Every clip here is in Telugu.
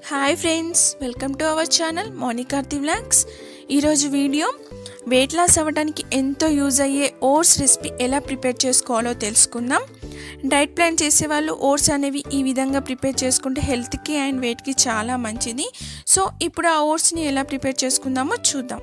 hi friends welcome to our channel Monikarthi vlogs ఈరోజు వీడియో వెయిట్ లాస్ అవ్వడానికి ఎంతో యూజ్ అయ్యే ఓట్స్ రెసిపీ ఎలా ప్రిపేర్ చేసుకోవాలో తెలుసుకుందాం డైట్ ప్లాన్ చేసేవాళ్ళు ఓట్స్ అనేవి ఈ విధంగా ప్రిపేర్ చేసుకుంటే హెల్త్కి అండ్ వెయిట్కి చాలా మంచిది సో ఇప్పుడు ఆ ఓట్స్ని ఎలా ప్రిపేర్ చేసుకుందామో చూద్దాం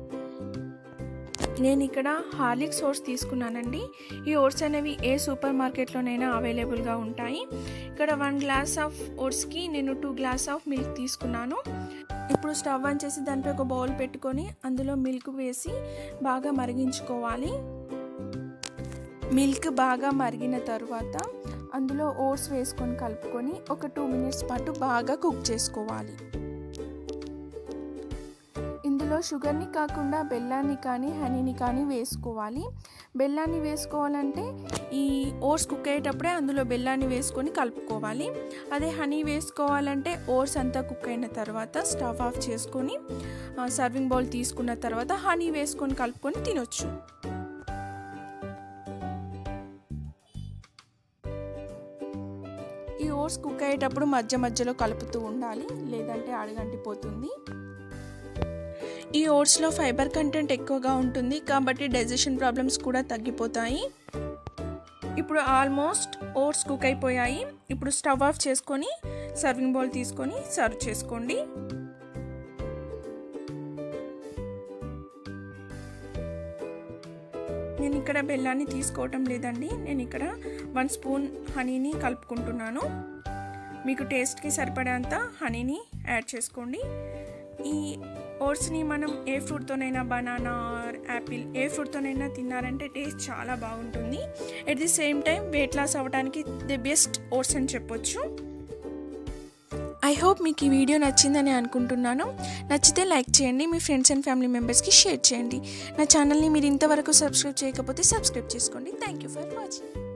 నేను ఇక్కడ హార్లిక్స్ ఓట్స్ తీసుకున్నానండి ఈ ఓట్స్ అనేవి ఏ సూపర్ మార్కెట్లోనైనా అవైలబుల్గా ఉంటాయి ఇక్కడ వన్ గ్లాస్ ఆఫ్ ఓట్స్కి నేను టూ గ్లాస్ ఆఫ్ మిల్క్ తీసుకున్నాను ఇప్పుడు స్టవ్ ఆన్ చేసి దానిపై ఒక బౌల్ పెట్టుకొని అందులో మిల్క్ వేసి బాగా మరిగించుకోవాలి మిల్క్ బాగా మరిగిన తర్వాత అందులో ఓట్స్ వేసుకొని కలుపుకొని ఒక టూ మినిట్స్ పాటు బాగా కుక్ చేసుకోవాలి ఇందులో షుగర్ని కాకుండా బెల్లాన్ని కానీ హనీని కానీ వేసుకోవాలి బెల్లాన్ని వేసుకోవాలంటే ఈ ఓట్స్ కుక్ అయ్యేటప్పుడే అందులో బెల్లాన్ని వేసుకొని కలుపుకోవాలి అదే హనీ వేసుకోవాలంటే ఓట్స్ అంతా కుక్ అయిన తర్వాత స్టవ్ ఆఫ్ చేసుకొని సర్వింగ్ బౌల్ తీసుకున్న తర్వాత హనీ వేసుకొని కలుపుకొని తినొచ్చు ఈ ఓట్స్ కుక్ అయ్యేటప్పుడు మధ్య మధ్యలో కలుపుతూ ఉండాలి లేదంటే అడగంటిపోతుంది ఈ ఓట్స్లో ఫైబర్ కంటెంట్ ఎక్కువగా ఉంటుంది కాబట్టి డైజెషన్ ప్రాబ్లమ్స్ కూడా తగ్గిపోతాయి ఇప్పుడు ఆల్మోస్ట్ ఓట్స్ కుక్ అయిపోయాయి ఇప్పుడు స్టవ్ ఆఫ్ చేసుకొని సర్వింగ్ బౌల్ తీసుకొని సర్వ్ చేసుకోండి నేను ఇక్కడ బెల్లాన్ని తీసుకోవటం లేదండి నేను ఇక్కడ వన్ స్పూన్ హనీని కలుపుకుంటున్నాను మీకు టేస్ట్కి సరిపడేంత హనీని యాడ్ చేసుకోండి ఈ ఓట్స్ని మనం ఏ ఫ్రూట్తోనైనా బనానా ఆర్ యాపిల్ ఏ ఫ్రూట్తోనైనా తిన్నారంటే టేస్ట్ చాలా బాగుంటుంది at the same time weight loss అవ్వడానికి ది బెస్ట్ ఓట్స్ అని చెప్పొచ్చు ఐ హోప్ మీకు ఈ వీడియో నచ్చిందని అనుకుంటున్నాను నచ్చితే లైక్ చేయండి మీ ఫ్రెండ్స్ అండ్ ఫ్యామిలీ మెంబర్స్కి షేర్ చేయండి నా ఛానల్ని మీరు ఇంతవరకు సబ్స్క్రైబ్ చేయకపోతే సబ్స్క్రైబ్ చేసుకోండి థ్యాంక్ యూ ఫర్ వాచింగ్